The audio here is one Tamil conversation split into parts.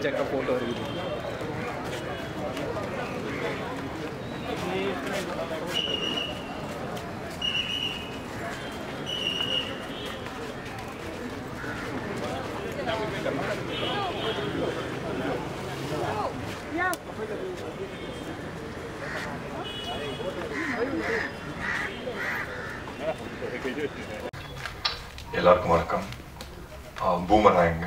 எக்கச்சக்க ஃபோட்டோ இருக்குது எல்லாருக்கும் வணக்கம் பூமராங்க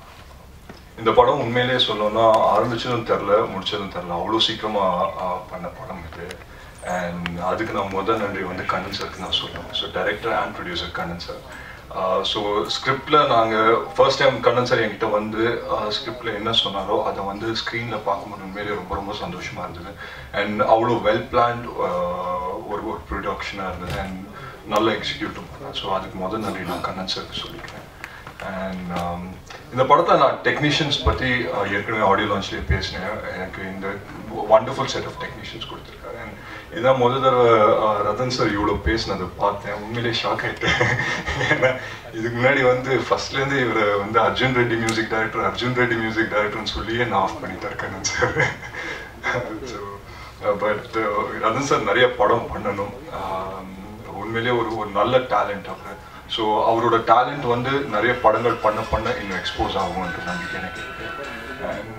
இந்த படம் உண்மையிலேயே சொல்லணும்னா ஆரம்பிச்சதும் தெரில முடிச்சதும் தெரில அவ்வளோ சீக்கிரமாக பண்ண படம் இது அண்ட் அதுக்கு நான் முதல் நன்றி வந்து கண்ணன் சருக்கு நான் சொல்லுவேன் so director and producer Kannan sir so ஸ்கிரிப்டில் நாங்கள் ஃபர்ஸ்ட் டைம் கண்ணன் சார் என்கிட்ட வந்து ஸ்கிரிப்டில் என்ன சொன்னாரோ அதை வந்து ஸ்க்ரீனில் பார்க்கும்போது உண்மையிலேயே ரொம்ப ரொம்ப சந்தோஷமாக இருந்தது அண்ட் அவ்வளோ வெல் பிளான்ட் ஒரு ஒரு ப்ரொடக்ஷனாக இருந்தது அண்ட் நல்லா எக்ஸிக்யூட்டும் பண்ணேன் ஸோ அதுக்கு முதல் நன்றி நான் கண்ணன் சாருக்கு சொல்லிக்கிறேன் அண்ட் இந்த படத்தை நான் டெக்னீஷியன்ஸ் பற்றி ஏற்கனவே ஆடியோ லான்ச்லேயே பேசினேன் எனக்கு இந்த வண்டர்ஃபுல் செட் ஆஃப் டெக்னீஷியன்ஸ் கொடுத்துருக்காரு அண்ட் இதான் முதல் தடவை அஹ், ரத்தன் சார் இவ்வளோ பேசினதை பார்த்தேன் உண்மையிலேயே ஷாக் ஆகிட்டேன் ஏன்னா இதுக்கு முன்னாடி வந்து ஃபர்ஸ்ட்லேருந்து இவரை வந்து Arjun Reddy music director Arjun Reddy music டைரக்டர்னு சொல்லியே நான் ஆஃப் பண்ணிட்டார் Kannan sir so but Rathan sir நிறைய படம் பண்ணணும் ஆம், உண்மையிலேயே ஒரு ஒரு நல்ல டேலண்ட் அவர் ஸோ அவரோட டேலண்ட் வந்து நிறைய படங்கள் பண்ண பண்ண இன்னும் எக்ஸ்போஸ் ஆகும்ன்ற நம்பிக்கை எனக்கு இருக்கு அண்ட்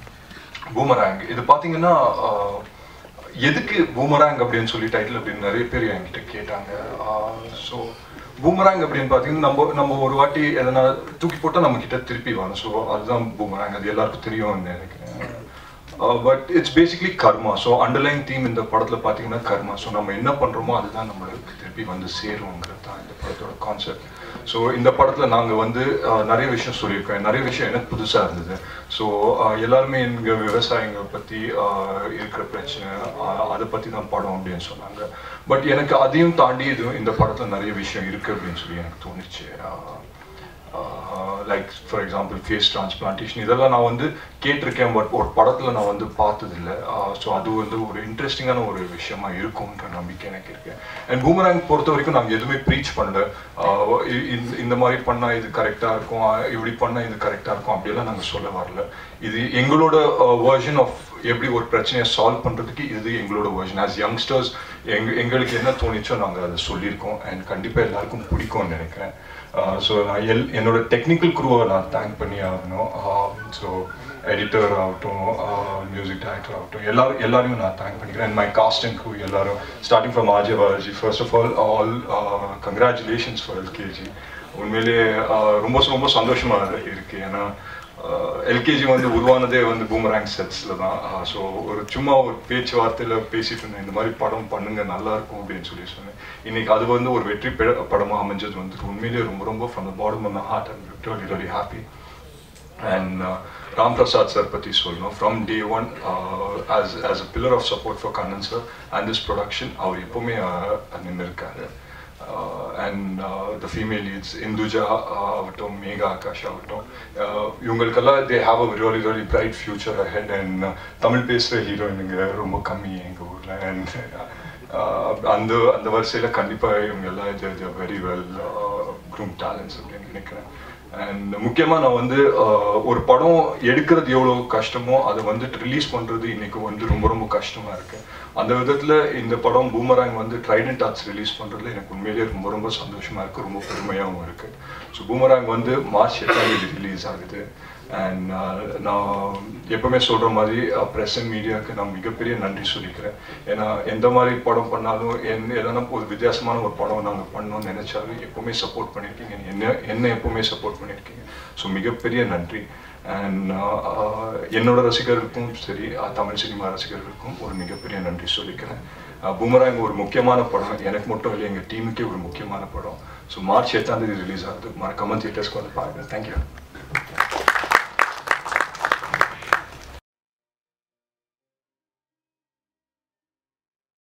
பூமராங் இது பார்த்தீங்கன்னா ஆஹ், எதுக்கு பூமராங் அப்படின்னு சொல்லி டைட்டில் அப்படின்னு நிறைய பேர் என்கிட்ட கேட்டாங்க ஸோ பூமராங் அப்படின்னு பார்த்தீங்கன்னா நம்ம நம்ம ஒரு வாட்டி எதனா தூக்கி போட்டால் நம்ம கிட்ட திருப்பி வரும் ஸோ அதுதான் பூமராங் அது எல்லாருக்கும் தெரியும்னு நினைக்கிறேன் but it's basically karma so underline theme இந்த படத்தில் பார்த்தீங்கன்னா கர்மா ஸோ நம்ம என்ன பண்ணுறோமோ அதுதான் நம்மளுக்கு திருப்பி வந்து சேருங்கிறது தான் இந்த படத்தோட கான்செப்ட் ஸோ இந்த படத்தில் நாங்கள் வந்து அஹ், நிறைய விஷயம் சொல்லியிருக்கோம் நிறைய விஷயம் எனக்கு புதுசாக இருந்தது ஸோ எல்லாருமே எங்கள் விவசாயிங்க பற்றி இருக்கிற பிரச்சனை அஹ், அதை பற்றி தான் படம் அப்படின்னு சொன்னாங்க பட் எனக்கு அதையும் தாண்டி இது இந்த படத்தில் நிறைய விஷயம் இருக்குது அப்படின்னு சொல்லி எனக்கு தோணுச்சு ah, like for example face transplantation இதெல்லாம் நான் வந்து கேட்டிருக்கேன் பட் ஒரு படத்தில் நான் வந்து பார்த்ததில்ல ஸோ அது வந்து ஒரு இன்ட்ரெஸ்டிங்கான ஒரு விஷயமா இருக்கும்ன்ற நம்பிக்கை எனக்கு இருக்கு அண்ட் பூமராங் பொறுத்த வரைக்கும் நாங்கள் எதுவுமே ப்ரீச் பண்ணல ஆஹ் இ- இந்த- இந்த மாதிரி பண்ணால் இது கரெக்டாக இருக்கும் ஆஹ் இப்படி பண்ணால் இது கரெக்டாக இருக்கும் அப்படியெல்லாம் நாங்கள் சொல்ல வரல இது எங்களோட வேர்ஷன் ஆஃப் எப்படி ஒரு பிரச்சனையை சால்வ் பண்ணுறதுக்கு இது எங்களோட வேர்ஷன் ஆஸ் யங்ஸ்டர்ஸ் எங்க எங்களுக்கு என்ன தோணிச்சோ நாங்கள் அதை சொல்லியிருக்கோம் அண்ட் கண்டிப்பாக எல்லாருக்கும் பிடிக்கும்னு நினைக்கிறேன் ஸோ நான் எல் என்னோட டெக்னிக்கல் குரூவை நான் தேங்க் பண்ணி ஆகணும் ஸோ எடிட்டர் ஆகட்டும் மியூசிக் டைரக்டர் ஆகட்டும் எல்லாரும் எல்லாரையும் நான் தேங்க் பண்ணிக்கிறேன் மை காஸ்ட் அண்ட் crew எல்லாரும் starting from RJ Balaji first of all all congratulations for LKG உண்மையிலேயே uh, ரொம்ப ரொம்ப சந்தோஷமாக இருக்கு ஏன்னா எல்கேஜி வந்து உருவானதே வந்து பூமராங் செட்ஸில் தான் ஸோ ஒரு சும்மா ஒரு பேச்சுவார்த்தையில் பேசிட்டு இருந்தேன் இந்த மாதிரி படம் பண்ணுங்க நல்லா இருக்கும் அப்படின்னு சொல்லி சொன்னேன் இன்னைக்கு அது வந்து ஒரு வெற்றி பெ- படமா அமைஞ்சது வந்து உண்மையிலேயே ரொம்ப ரொம்ப from the bottom of my heart and really really happy and Ram Prasad sir பற்றி சொல்லணும் from day one as as a pillar of support for Kannan sir and this production அவர் எப்போவுமே நின்று இருக்காரு and the female leads Induja ஆகட்டும் மேகா ஆகாஷ் ஆகட்டும் uh, இவங்களுக்கெல்லாம் they have a really really bright future ahead and Tamil பேசுகிற ஹீரோயினுங்க ரொம்ப கம்மி எங்கள் ஊரில் அண்ட் அந்த அந்த வரிசையில் கண்டிப்பாக இவங்க எல்லாம் வெரி வெல் க்ரூம் டேலண்ட்ஸ் அப்படின்னு நினைக்கிறேன் அண்ட் முக்கியமாக நான் வந்து ஆஹ், ஒரு படம் எடுக்கிறது எவ்வளோ கஷ்டமோ அதை வந்துட்டு ரிலீஸ் பண்ணுறது இன்னைக்கு வந்து ரொம்ப ரொம்ப கஷ்டமாக இருக்கு அந்த விதத்தில் இந்த படம் பூமராங் வந்து ட்ரைடன்ட் ஆர்ட்ஸ் ரிலீஸ் பண்ணுறதுல எனக்கு உண்மையிலேயே ரொம்ப ரொம்ப சந்தோஷமாக இருக்குது ரொம்ப பெருமையாகவும் இருக்குது ஸோ பூமராங் வந்து மார்ச் எட்டாம் தேதி ரிலீஸ் ஆகுது அண்ட் நான் எப்பவுமே சொல்கிற மாதிரி ப்ரெஸ் அண்ட் மீடியாவுக்கு நான் மிகப்பெரிய நன்றி சொல்லிக்கிறேன் ஏன்னா எந்த மாதிரி படம் பண்ணாலும் என் எதனா ஒரு வித்தியாசமான ஒரு படம் நாங்கள் பண்ணோம்னு நினைச்சாலும் எப்பவுமே சப்போர்ட் பண்ணியிருக்கீங்க என்ன என்ன எப்பவுமே சப்போர்ட் பண்ணியிருக்கீங்க ஸோ மிகப்பெரிய நன்றி அண்ட் என்னோட ரசிகர்களுக்கும் சரி அஹ், தமிழ் சினிமா ரசிகர்களுக்கும் ஒரு மிகப்பெரிய நன்றி சொல்லிக்கிறேன் பூமராங் ஒரு முக்கியமான படம் எனக்கு மட்டும் இல்லை எங்கள் டீமுக்கே ஒரு முக்கியமான படம் ஸோ மார்ச் எட்டாம் தேதி ரிலீஸ் ஆகுது மறக்காம தியேட்டர்ஸ்க்கு வந்து பாருங்கள் தேங்க்யூ